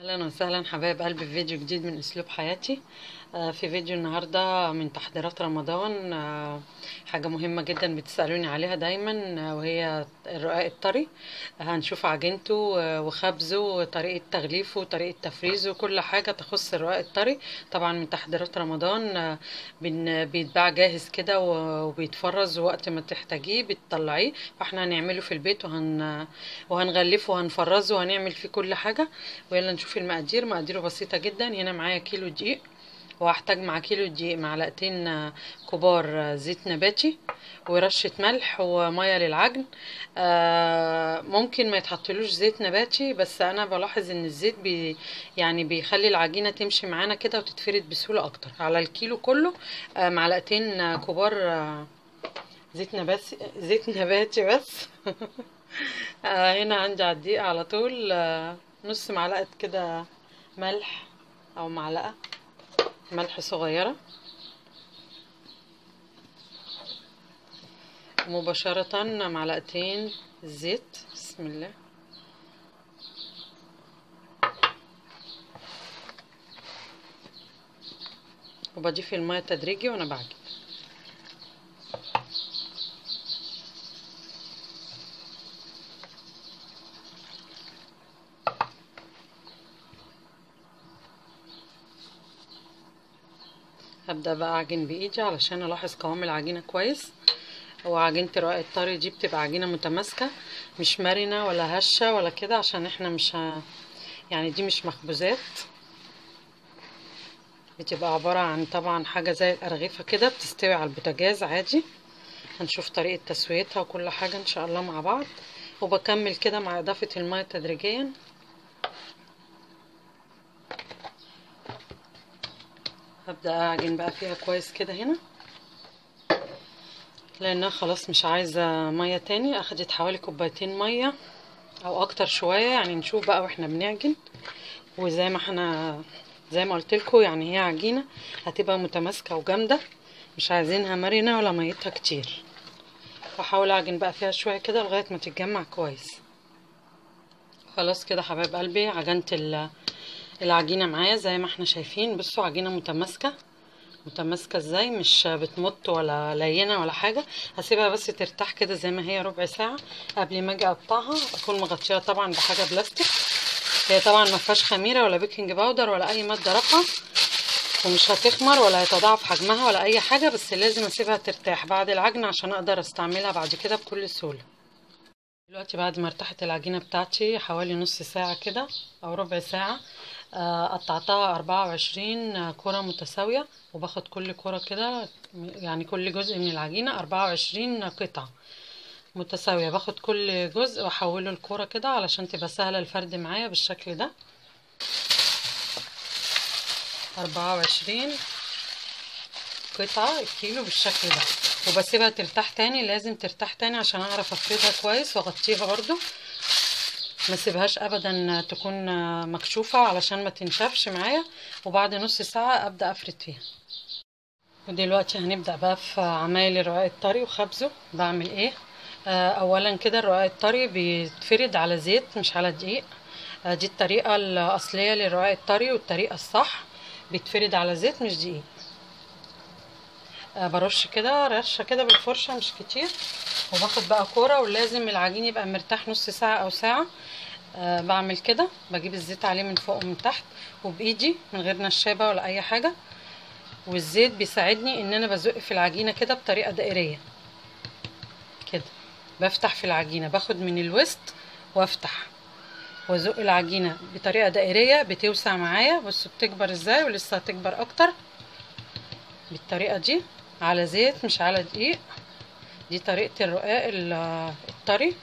اهلا وسهلا حبايب قلبي في فيديو جديد من اسلوب حياتي آه، في فيديو النهارده من تحضيرات رمضان آه، حاجه مهمه جدا بتسالوني عليها دايما آه، وهي الرقاق الطري هنشوف عجينته آه، وخبزه وطريقه تغليفه وطريقه تفريزه وكل حاجه تخص الرقاق الطري طبعا من تحضيرات رمضان آه، بن- بيتباع جاهز كده و- وبيتفرز وقت ما تحتاجيه بتطلعيه فاحنا هنعمله في البيت وهن وهنغلفه وهنفرزه وهنعمل فيه كل حاجه ويلا نشوف المقادير مقاديره بسيطة جدا هنا معايا كيلو دقيق وهحتاج مع كيلو دقيق معلقتين آه، كبار آه، زيت نباتي ورشة ملح ومية للعجن آه، ممكن ما يتحطلوش زيت نباتي بس انا بلاحظ ان الزيت بي يعني بيخلي العجينة تمشي معانا كده وتتفرد بسهولة اكتر على الكيلو كله آه، معلقتين آه، كبار آه، زيت نباتي زيت نباتي بس آه، هنا عندي على الدقيق على طول آه، نص معلقة كده ملح أو معلقة ملح صغيرة مباشرة معلقتين زيت بسم الله وبضيف المية تدريجي وأنا بعجن هبدأ بقى أعجن بإيدي علشان ألاحظ قوام العجينة كويس وعجينة الرقاق الطري دي بتبقى عجينة متماسكة مش مرنة ولا هشة ولا كده عشان احنا مش ه... يعني دي مش مخبوزات بتبقى عبارة عن طبعا حاجة زي الأرغفة كده بتستوي على البوتاجاز عادي هنشوف طريقة تسويتها وكل حاجة إن شاء الله مع بعض وبكمل كده مع إضافة المية تدريجيا هبدأ أعجن بقى فيها كويس كده هنا لأنها خلاص مش عايزة مية تاني أخدت حوالي كوبايتين مية أو أكتر شوية يعني نشوف بقى واحنا بنعجن وزي ما احنا زي ما قلت لكم يعني هي عجينة هتبقى متماسكة وجامدة مش عايزينها مرنة ولا ميتها كتير واحاول اعجن بقى فيها شوية كده لغاية ما تتجمع كويس خلاص كده حبايب قلبي عجنت ال- العجينة معايا زي ما احنا شايفين بصوا عجينة متماسكة متماسكة ازاي مش بتمط ولا لينة ولا حاجة هسيبها بس ترتاح كده زي ما هي ربع ساعة قبل ما اجي اقطعها اكون مغطيها طبعا بحاجة بلاستيك هي طبعا ما فيهاش خميرة ولا بيكنج باودر ولا اي مادة رافعة ومش هتخمر ولا هيتضاعف حجمها ولا اي حاجة بس لازم اسيبها ترتاح بعد العجن عشان اقدر استعملها بعد كده بكل سهولة دلوقتي بعد ما ارتاحت العجينة بتاعتي حوالي نص ساعة كده او ربع ساعة آه، قطعتها أربعة وعشرين كرة متساوية وباخد كل كرة كده يعني كل جزء من العجينة أربعة وعشرين قطعة متساوية باخد كل جزء واحوله الكرة كده علشان تبقى سهلة الفرد معايا بالشكل ده أربعة وعشرين قطعة الكيلو بالشكل ده وبسيبها ترتاح تاني لازم ترتاح تاني عشان اعرف افردها كويس واغطيها برضو ما سيبهاش ابدا تكون مكشوفة علشان ما تنشفش معايا وبعد نص ساعة ابدأ افرد فيها ودلوقتي هنبدأ بقى في عمايل الرقاق الطري وخبزه بعمل ايه آه، اولا كده الرقاق الطري بيتفرد على زيت مش على دقيق آه، دي الطريقة الأصلية للرقاق الطري والطريقة الصح بيتفرد على زيت مش دقيق آه، برش كده رشه كده بالفرشه مش كتير وباخد بقى كوره ولازم العجين يبقى مرتاح نص ساعه او ساعه أه بعمل كده بجيب الزيت عليه من فوق ومن تحت وبايدي من غير نشابه ولا اي حاجه والزيت بيساعدني ان انا بزق في العجينه كده بطريقه دائريه كده بفتح في العجينه باخد من الوسط وافتح وازق العجينه بطريقه دائريه بتوسع معايا بصوا بتكبر ازاي ولسه هتكبر اكتر بالطريقه دي على زيت مش على دقيق دي طريقة الرقاق ال- الطري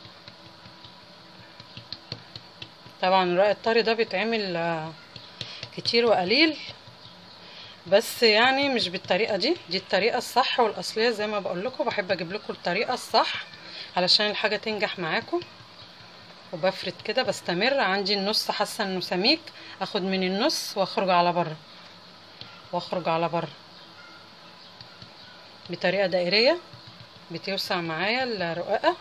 طبعا الرقاق الطري ده بيتعمل آه، كتير وقليل بس يعني مش بالطريقة دي دي الطريقة الصح والأصلية زي ما بقول لكم بحب أجيب لكم الطريقة الصح علشان الحاجة تنجح معاكم وبفرد كده بستمر عندي النص حاسة انه سميك اخد من النص واخرج على بره واخرج على بره بطريقة دائرية بتوسع معايا الرقاقة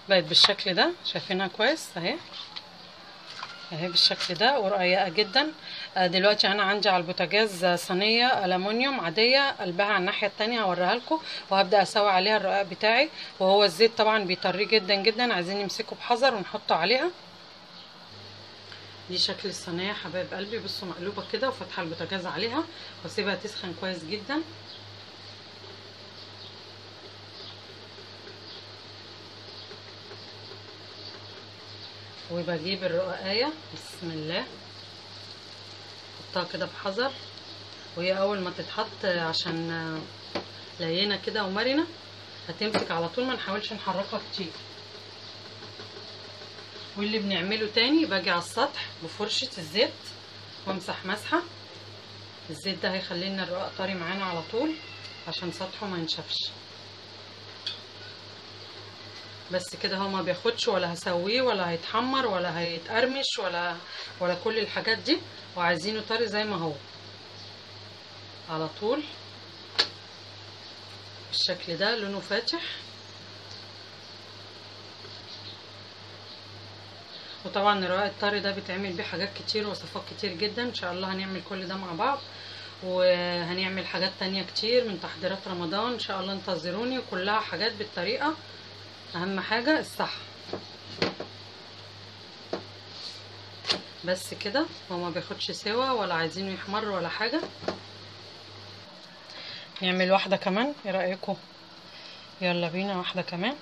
بقت بالشكل ده شايفينها كويس اهي اهي بالشكل ده ورقيقه جدا آه، دلوقتي انا عندي على البوتاجاز صينيه الومنيوم عاديه قلبها على الناحيه التانية هوريها لكم وهبدا اسوي عليها الرقاق بتاعي وهو الزيت طبعا بيطريه جدا جدا عايزين نمسكه بحذر ونحطه عليها دي شكل الصينيه يا حبايب قلبي بصوا مقلوبه كده وفاتحه البوتاجاز عليها واسيبها تسخن كويس جدا وبجيب الرقاقية بسم الله احطها كده بحذر وهي اول ما تتحط عشان لينه كده ومرنه هتمسك على طول ما نحاولش نحركها كتير واللي بنعمله تاني باجي على السطح بفرشة الزيت وامسح مسحة الزيت ده هيخلي لنا الرقاق طري معانا على طول عشان سطحه ما ينشفش بس كده هو ما بياخدش ولا هسويه ولا هيتحمر ولا هيتقرمش ولا ولا كل الحاجات دي وعايزينه طري زي ما هو على طول بالشكل ده لونه فاتح وطبعا الرقاق الطري ده بيتعمل بيه حاجات كتير وصفات كتير جدا ان شاء الله هنعمل كل ده مع بعض وهنعمل حاجات تانية كتير من تحضيرات رمضان ان شاء الله انتظروني وكلها حاجات بالطريقة اهم حاجة الصح بس كده هو ما بياخدش سوا ولا عايزينه يحمر ولا حاجة نعمل واحدة كمان ايه رأيكم يلا بينا واحدة كمان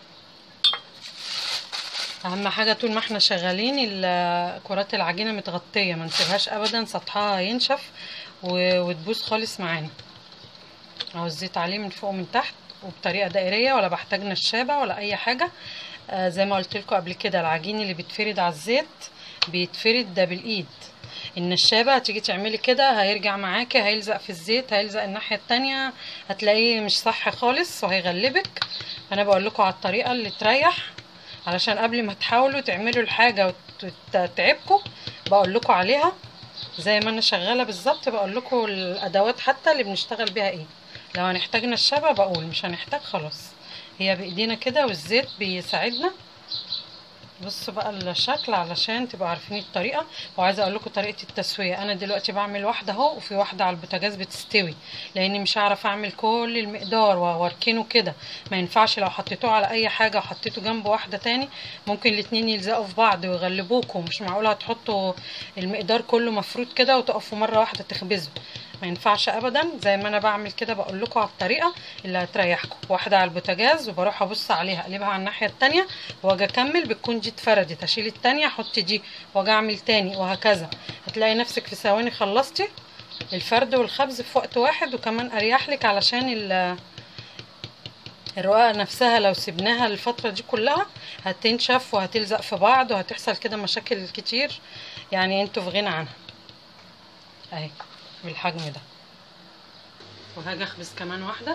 اهم حاجة طول ما احنا شغالين ال- كرات العجينة متغطية ما نسيبهاش ابدا سطحها ينشف و- وتبوظ خالص معانا اهو الزيت عليه من فوق ومن تحت وبطريقة دائرية ولا بحتاج نشابة ولا اي حاجة آه زي ما قلت لكم قبل كده العجين اللي بيتفرد على الزيت بيتفرد ده بالايد النشابة هتيجي تعملي كده هيرجع معاكي هيلزق في الزيت هيلزق الناحية التانية هتلاقيه مش صح خالص وهيغلبك انا بقول لكم على الطريقة اللي تريح علشان قبل ما تحاولوا تعملوا الحاجة وتتعبكم بقول لكم عليها زي ما انا شغالة بالظبط بقول لكم الادوات حتى اللي بنشتغل بيها ايه لو هنحتاج نشابة بقول مش هنحتاج خلاص هي بايدينا كده والزيت بيساعدنا بصوا بقى الشكل علشان تبقوا عارفين الطريقه وعايزه اقول لكم طريقه التسويه انا دلوقتي بعمل واحده اهو وفي واحده على البوتاجاز بتستوي لاني مش هعرف اعمل كل المقدار واركنه كده ما ينفعش لو حطيتوه على اي حاجه وحطيته جنب واحده تاني ممكن الاتنين يلزقوا في بعض ويغلبوكوا مش معقول هتحطوا المقدار كله مفروض كده وتقفوا مره واحده تخبزوا ما ينفعش ابدا زي ما انا بعمل كده بقول لكم على الطريقه اللي هتريحكم واحده على البوتاجاز وبروح ابص عليها اقلبها على الناحيه التانية واجي اكمل بتكون دي اتفردت اشيل التانية احط دي واجي اعمل تاني وهكذا هتلاقي نفسك في ثواني خلصتي الفرد والخبز في وقت واحد وكمان اريح لك علشان ال الرقاقة نفسها لو سبناها الفترة دي كلها هتنشف وهتلزق في بعض وهتحصل كده مشاكل كتير يعني انتوا في غنى عنها اهي بالحجم ده وهاجي اخبز كمان واحده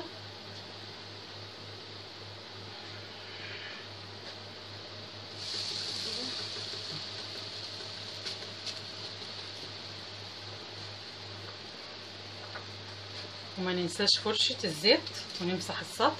وما ننساش فرشة الزيت ونمسح السطح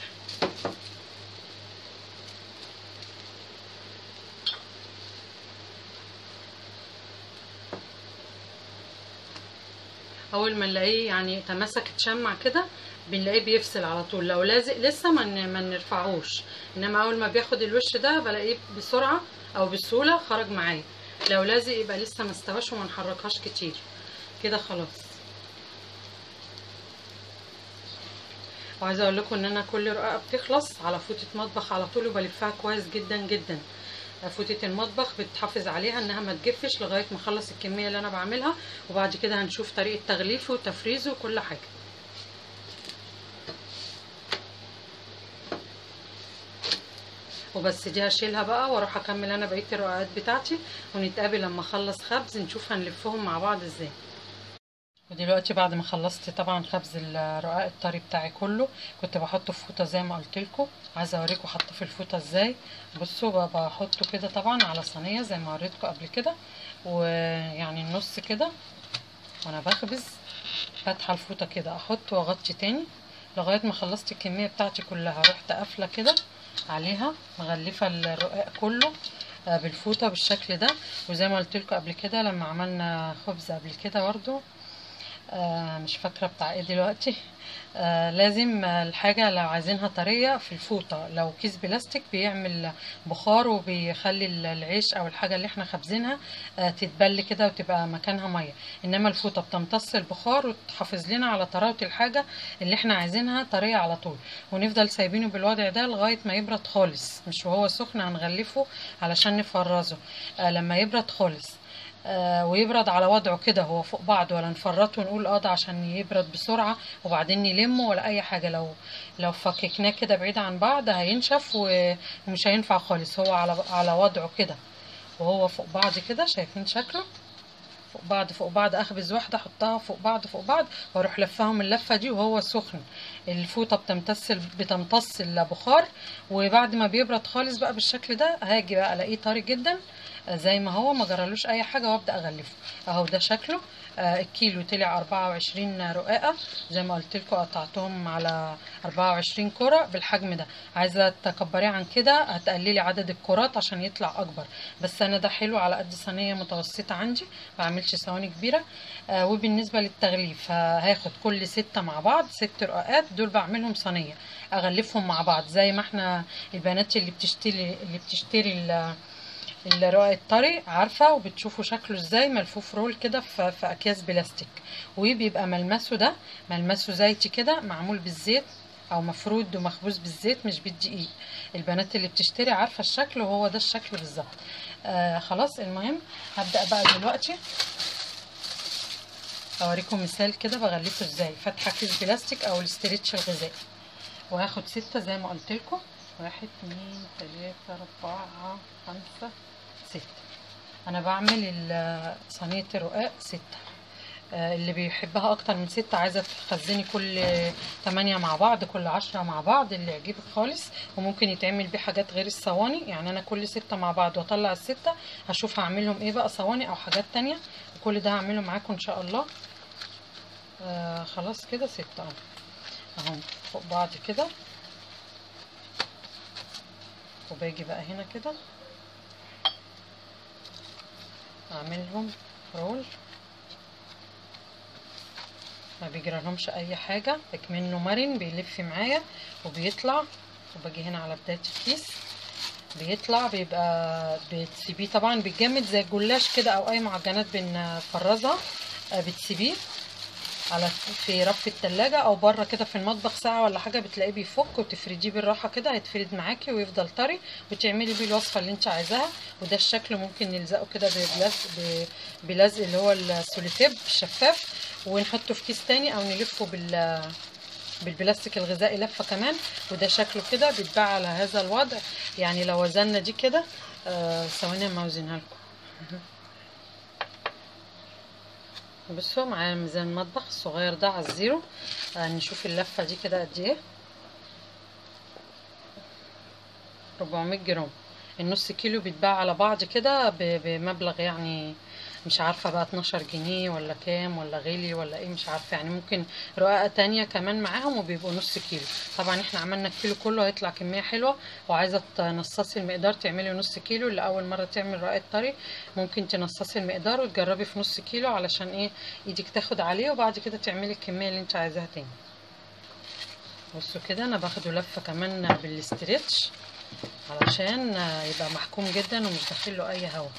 اول ما نلاقيه يعني تماسك اتشمع كده بنلاقيه بيفصل على طول لو لازق لسه ما ما نرفعوش انما اول ما بياخد الوش ده بلاقيه بسرعه او بسهوله خرج معايا لو لازق يبقى لسه ما استواش وما نحركهاش كتير كده خلاص وعايزه اقول لكم ان انا كل رقاقه بتخلص على فوطه مطبخ على طول وبلفها كويس جدا جدا فوطه المطبخ بتحافظ عليها انها ما تجفش لغايه ما اخلص الكميه اللي انا بعملها وبعد كده هنشوف طريقه تغليفه وتفريزه وكل حاجه وبس دي هشيلها بقى واروح اكمل انا بقيه الرقاقات بتاعتي ونتقابل لما اخلص خبز نشوف هنلفهم مع بعض ازاي ودلوقتي بعد ما خلصت طبعا خبز الرقاق الطري بتاعي كله كنت بحطه في فوطه زي ما قلت لكم عايزه اوريكم حطه في الفوطه ازاي بصوا بحطه كده طبعا على صينيه زي ما وريتكم قبل كده ويعني النص كده وانا بخبز فاتحه الفوطه كده احط واغطي تاني لغايه ما خلصت الكميه بتاعتي كلها رحت قافله كده عليها مغلفة الرقاق كله آه، بالفوطة بالشكل ده وزي ما قلت لكم قبل كده لما عملنا خبز قبل كده برضو آه، مش فاكرة بتاع ايه دلوقتي آه، لازم آه، الحاجة لو عايزينها طرية في الفوطة لو كيس بلاستيك بيعمل بخار وبيخلي ال- العيش او الحاجة اللي احنا خابزينها آه، تتبل كده وتبقى مكانها مية انما الفوطة بتمتص البخار وتحافظ لنا على طراوة الحاجة اللي احنا عايزينها طرية على طول ونفضل سايبينه بالوضع ده لغاية ما يبرد خالص مش وهو سخن هنغلفه علشان نفرزه آه، لما يبرد خالص آه، ويبرد على وضعه كده هو فوق بعض ولا نفرطه ونقول اه ده عشان يبرد بسرعة وبعدين نلمه ولا اي حاجة لو لو فككناه كده بعيد عن بعض هينشف و- ومش هينفع خالص هو على على وضعه كده وهو فوق بعض كده شايفين شكله فوق بعض فوق بعض اخبز واحده احطها فوق بعض فوق بعض واروح لفاهم اللفه دي وهو سخن الفوطه بتمتص بتمتص البخار وبعد ما بيبرد خالص بقى بالشكل ده هاجي بقى الاقيه طري جدا زي ما هو ما جرالوش اي حاجه وابدا اغلفه اهو ده شكله آه، الكيلو طلع 24 رقاقه زي ما قلت لكم قطعتهم على 24 كره بالحجم ده عايزه تكبريه عن كده هتقللي عدد الكرات عشان يطلع اكبر بس انا ده حلو على قد صينيه متوسطه عندي ما بعملش صواني كبيره آه وبالنسبه للتغليف آه، هاخد كل ستة مع بعض ست رقاقات دول بعملهم صينيه اغلفهم مع بعض زي ما احنا البنات اللي بتشتري اللي بتشتري ال- الرقاق الطري عارفه وبتشوفوا شكله ازاي ملفوف رول كده في, في اكياس بلاستيك وبيبقى ملمسه ده ملمسه زيتي كده معمول بالزيت او مفرود ومخبوز بالزيت مش بالدقيق البنات اللي بتشتري عارفه الشكل وهو ده الشكل بالظبط آه خلاص المهم هبدا بقى دلوقتي اوريكم مثال كده بغلفه ازاي فاتحه كيس بلاستيك او الاسترتش الغذائي وهاخد ستة زي ما قلت لكم واحد اتنين تلاتة أربعة خمسة ستة أنا بعمل ال- صينية الرقاق ستة آه، اللي بيحبها أكتر من ستة عايزة تخزني كل تمانية مع بعض كل عشرة مع بعض اللي يعجبك خالص وممكن يتعمل بيه حاجات غير الصواني يعني أنا كل ستة مع بعض وأطلع الستة هشوف هعملهم إيه بقى صواني أو حاجات تانية وكل ده هعمله معاكم إن شاء الله آه خلاص كده ستة أهو اهو فوق بعض كده وباجي بقى هنا كده اعملهم رول ما بيجرالهمش اي حاجه اكمنه مرن بيلف معايا وبيطلع وباجي هنا على بدايه الكيس بيطلع بيبقى بتسيبيه طبعا بيتجمد زي الجلاش كده او اي معجنات بنفرزها آه، بتسيبيه على في رف التلاجة او بره كده في المطبخ ساعة ولا حاجة بتلاقيه بيفك وتفرديه بالراحة كده هيتفرد معاكي ويفضل طري وتعملي بيه الوصفة اللي انت عايزاها وده الشكل ممكن نلزقه كده بلزق ب- بلزق اللي هو السوليتيب الشفاف ونحطه في كيس تاني او نلفه بال بالبلاستيك الغذائي لفة كمان وده شكله كده بيتباع على هذا الوضع يعني لو وزننا دي كده آه، ثواني ما اوزنها لكم بصوا معايا ميزان المطبخ الصغير ده على الزيرو آه نشوف اللفة دي كده قد ايه 400 جرام النص كيلو بيتباع على بعض كده ب- بمبلغ يعني مش عارفة بقى 12 جنيه ولا كام ولا غالي ولا ايه مش عارفة يعني ممكن رقاقة تانية كمان معاهم وبيبقوا نص كيلو طبعا احنا عملنا الكيلو كله هيطلع كمية حلوة وعايزة تنصصي المقدار تعملي نص كيلو اللي أول مرة تعمل رقاق طري ممكن تنصصي المقدار وتجربي في نص كيلو علشان ايه ايدك تاخد عليه وبعد كده تعملي الكمية اللي انت عايزاها تاني بصوا كده انا باخده لفة كمان بالاسترتش علشان يبقى محكوم جدا ومش داخل له اي هوا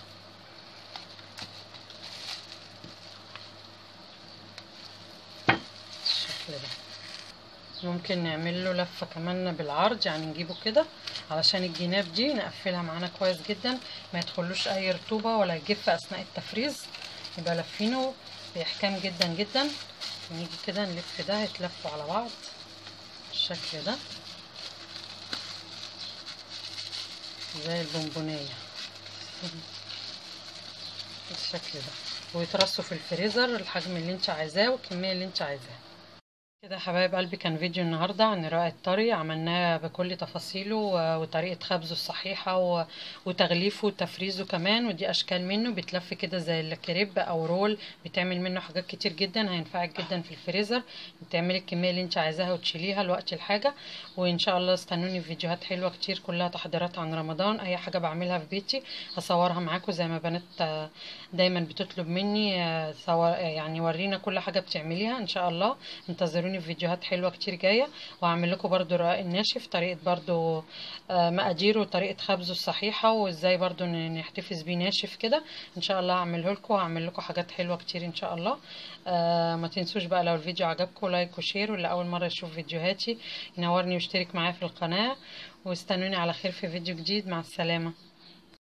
الشكل ده ممكن نعمل له لفة كمان بالعرض يعني نجيبه كده علشان الجناب دي نقفلها معانا كويس جدا ما يدخلوش اي رطوبة ولا يجف اثناء التفريز يبقى لفينه بإحكام جدا جدا نيجي كده نلف ده يتلفوا على بعض بالشكل ده زي البونبونية بالشكل ده ويترصوا في الفريزر الحجم اللي انت عايزاه والكمية اللي انت عايزاها كده يا حبايب قلبي كان فيديو النهاردة عن الرق الطري عملناه بكل تفاصيله و- وطريقة خبزه الصحيحة و- وتغليفه وتفريزه كمان ودي أشكال منه بيتلف كده زي الكريب أو رول بيتعمل منه حاجات كتير جدا هينفعك جدا في الفريزر تعملي الكمية اللي انت عايزاها وتشيليها لوقت الحاجة وإن شاء الله استنوني في فيديوهات حلوة كتير كلها تحضيرات عن رمضان أي حاجة بعملها في بيتي هصورها معاكم زي ما بنات آه، دايما بتطلب مني آه، صور يعني ورينا كل حاجة بتعمليها إن شاء الله انتظروني في فيديوهات حلوة كتير جاية وهعمل لكم برضو الرقاق الناشف طريقة برضو آه، مقاديره وطريقة خبزه الصحيحة وازاي برضو ن- نحتفظ بيه ناشف كده ان شاء الله هعمله لكم وهعمل لكم حاجات حلوة كتير ان شاء الله آه، ما تنسوش بقى لو الفيديو عجبكم لايك وشير واللي اول مرة يشوف فيديوهاتي ينورني ويشترك معايا في القناة واستنوني على خير في فيديو جديد مع السلامة